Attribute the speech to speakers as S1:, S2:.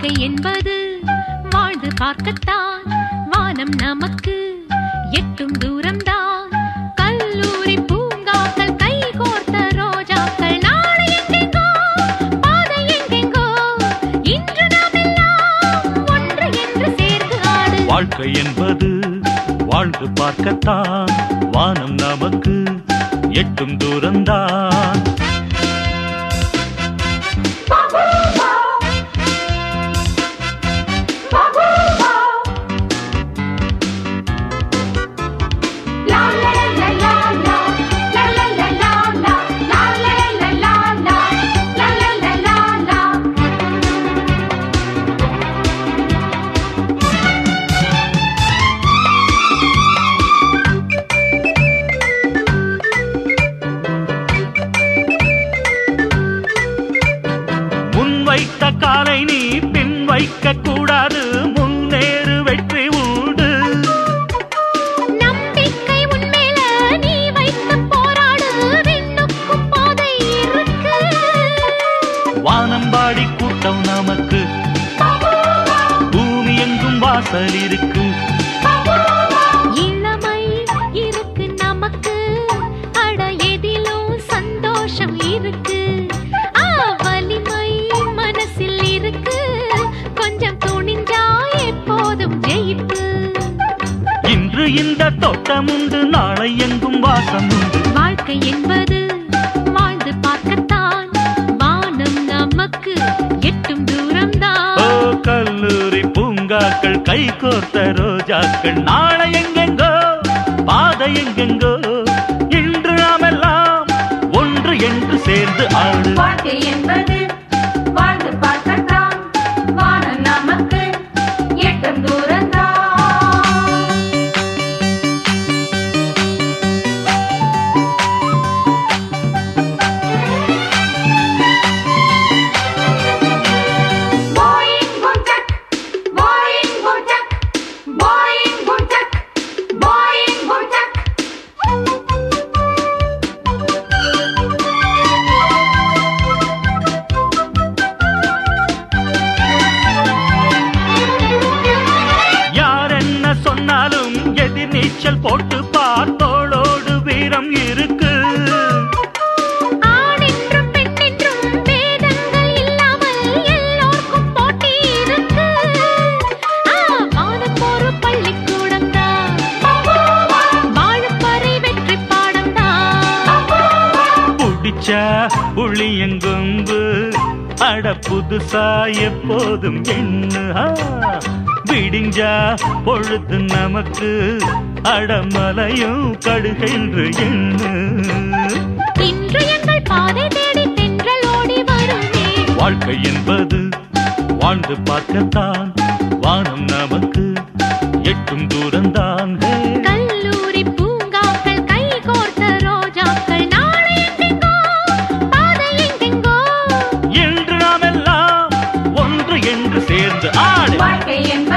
S1: வாழ்க்கை என்பது வாழ்ந்து பார்க்கத்தான் வானம் நமக்கு எட்டும் தூரம்தான் கல்லூரி பூங்காக்கள் கை கோர்த்த ரோஜாக்கள் நாளை எங்கெங்கோ பாதை எங்கெங்கோ இன்று நாம் எல்லாம் ஒன்று என்று சேர்ந்து ஆடு
S2: வாழ்க்கை என்பது வாழ்ந்து பார்க்கத்தான் வானம் நமக்கு எட்டும் தூரம்தான் முன் வைத்த காலை நீ பின் வைக்க கூடாது முன்னேறு வெற்றி உண்டு
S1: நம்பிக்கை உன்மேல நீ வைத்து போராடு விண்ணுக்கும் பாதை இருக்கு
S2: வானம்பாடி கூட்டம் நமக்கு பூமி எங்கும் வாசல் இருக்கு
S1: இளமை இருக்கு நமக்கு அட எதிலும் சந்தோஷம் இருக்கு ஆ, வலிமை மனசில் இருக்கு கொஞ்சம் துணிஞ்சா எப்போதும் ஜெயிப்பு
S2: இன்று இந்த தோட்டம் உண்டு நாளை எங்கும் வாசம் உண்டு
S1: வாழ்க்கை என்பது வாழ்ந்து பார்க்கத்தான் வானம் நமக்கு எட்டும்
S2: ஓ
S1: தூரம்தான்
S2: கல்லூரி பூங்காக்கள் கை கோர்த்த ரோஜாக்கள் நாளை எங்கெங்கோ பாதை எங்கெங்கோ இன்று நாமெல்லாம் ஒன்று என்று சேர்ந்து ஆடு
S3: வாழ்க்கை என்பது வாழ்ந்து பார்க்கத்தான் வானம் நமக்கு எட்டும் தூரந்தான் Boing boom tuck, boing boom tuck, boing boom tuck, boing boom tuck.
S2: யார் என்ன சொன்னாலும் எதிர் நீச்சல் போட்டு பார்த்தோளோடு வீரம் இருக்கு
S1: ஆண் என்றும் பெண் என்றும் பேதங்கள் இல்லாமல் எல்லோருக்கும் போட்டி இருக்கு ஆ, வானம் ஒரு பள்ளிக்கூடம்தான் வாழும் வரை வெற்றி பாடம்தான்
S2: புடிச்சா புளியங்கொம்பு அட புதுசா எப்போதும் எண்ணு ஆ, விடிஞ்சா பொழுது நமக்கு அடமலையும் கடுகென்று எண்ணு
S1: இன்று எங்கள் பாதை தேடி தென்றல் ஓடி வருமே
S2: வாழ்க்கை என்பது வாழ்ந்து பார்க்கத்தான் வானம் நமக்கு எட்டும் தூரம்தான் ஹே.
S1: கல்லூரி பூங்காக்கள் கை கோர்த்த ரோஜாக்கள் நாளை எங்கெங்கோ பாதை எங்கெங்கோ
S2: என்று நாமெல்லாம் ஒன்று என்று சேர்ந்து ஆடு
S3: வாழ்க்கை என்பது